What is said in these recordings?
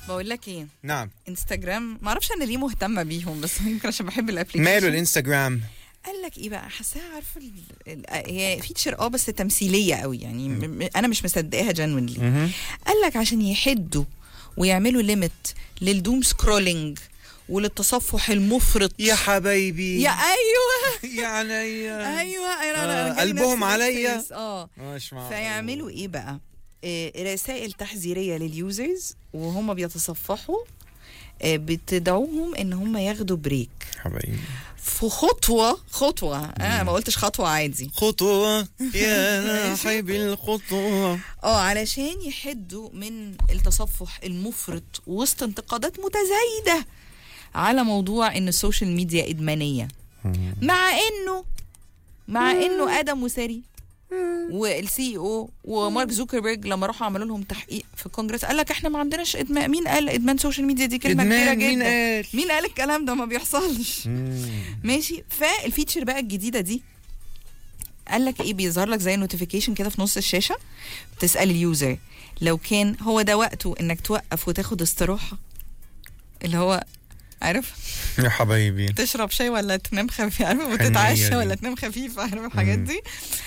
بقول لك ايه نعم انستجرام ما اعرفش انا ليه مهتمه بيهم بس يمكن عشان بحب الابلكيشن ماله الانستغرام قال لك ايه بقى حاساها عارفه ال- ال- هي فيتشر اه بس تمثيليه قوي يعني م- م- انا مش مصدقاها جنونلي مهم. قال لك عشان يحدوا ويعملوا ليميت للدوم سكرولينج وللتصفح المفرط يا حبايبي يا ايوه يا عينيا ايوه انا آه، انا جالي قلبهم نفس عليا. الإحساس. اه مش معقول. فيعملوا ايه بقى آه، رسائل تحذيريه لليوزرز وهم بيتصفحوا آه، بتدعوهم ان هم ياخدوا بريك حبايبي في خطوه خطوه انا ما قلتش خطوه عادي خطوة يا حبيبي الخطوة اه علشان يحدوا من التصفح المفرط وسط انتقادات متزايده على موضوع ان السوشيال ميديا ادمانيه مع انه مع انه ادم وساري والسي او ومارك زوكربيرج لما راحوا عملوا لهم تحقيق في الكونجرس قال لك احنا ما عندناش ادمان مين قال ادمان سوشيال ميديا دي كلمه كبيره إدمان جدا مين قال؟ مين قال الكلام ده ما بيحصلش مم. ماشي فالفيتشر بقى الجديده دي قال لك ايه بيظهر لك زي نوتيفيكيشن كده في نص الشاشه بتسال اليوزر لو كان هو ده وقته انك توقف وتاخد استراحه اللي هو عارف يا حبايبي تشرب شاي ولا تنام خفيف عارف حنية وتتعشى دي. ولا تنام خفيف عارف الحاجات دي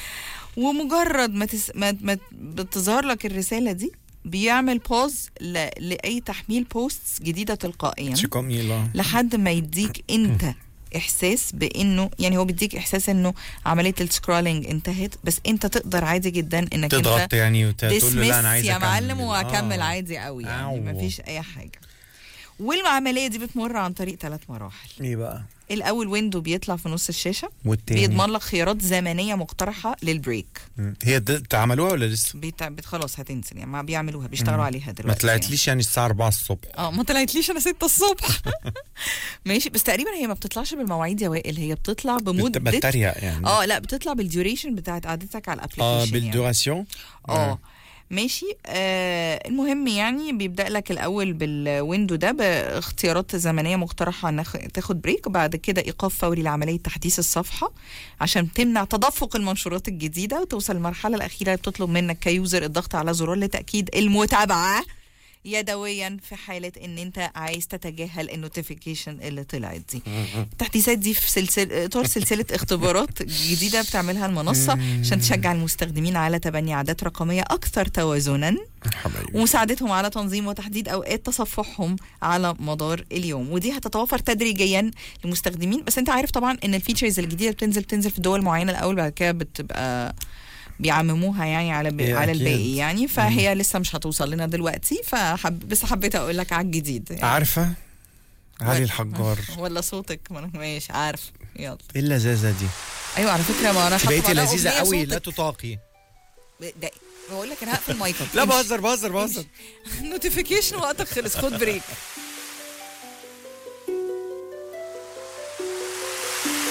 ومجرد ما, تس... ما... ما بتظهر لك الرساله دي بيعمل بوز ل... لاي تحميل بوستس جديده تلقائيا شو كوميلا لحد ما يديك انت احساس بانه يعني هو بيديك احساس انه عمليه السكرولينج انتهت بس انت تقدر عادي جدا انك تضغط انت يعني وتقول له تسمس لا انا عايز يا أكمل. معلم واكمل آه. عادي قوي يعني أو. مفيش اي حاجه والعمليه دي بتمر عن طريق ثلاث مراحل ايه بقى الاول ويندو بيطلع في نص الشاشه والتاني بيضمن لك خيارات زمنيه مقترحه للبريك مم. هي د- عملوها ولا لسه؟ بيت... بت... خلاص هتنزل يعني ما بيعملوها بيشتغلوا عليها ما دلوقتي طلعتليش يعني الساعة 4 الصبح اه ما طلعتليش انا 6 الصبح ماشي بس تقريبا هي ما بتطلعش بالمواعيد يا وائل هي بتطلع بت- بمده بتريق يعني اه لا بتطلع بالديوريشن بتاعت قعدتك على اه الابلكيشن يعني. بالدوراسيون اه ماشي آه المهم يعني بيبدا لك الاول بالويندو ده باختيارات زمنيه مقترحه انك تاخد بريك وبعد كده ايقاف فوري لعمليه تحديث الصفحه عشان تمنع تدفق المنشورات الجديده وتوصل المرحله الاخيره اللي بتطلب منك كيوزر الضغط على زرار لتاكيد المتابعه يدويا في حاله ان انت عايز تتجاهل النوتيفيكيشن اللي طلعت دي التحديثات دي في سلسله اطار سلسله اختبارات جديده بتعملها المنصه عشان تشجع المستخدمين على تبني عادات رقميه اكثر توازنا حبايبي ومساعدتهم على تنظيم وتحديد اوقات تصفحهم على مدار اليوم ودي هتتوفر تدريجيا للمستخدمين بس انت عارف طبعا ان الفيتشرز الجديده بتنزل بتنزل في دول معينه الاول بعد كده بتبقى بيعمموها يعني على ب... إيه على أكيد. الباقي يعني فهي لسه مش هتوصل لنا دلوقتي فحب بس حبيت اقول لك على الجديد يعني. عارفة علي الحجار ولا صوتك ما أنا ماشي عارف يلا ايه اللذاذة دي؟ ايوه على فكره ما انا انت بقيتي حاطة على لذيذة أغنية قوي لا صوتك. تطاقي ده بقول لك انا هقفل مايكك لا بهزر بهزر بهزر نوتيفيكيشن وقتك خلص خد بريك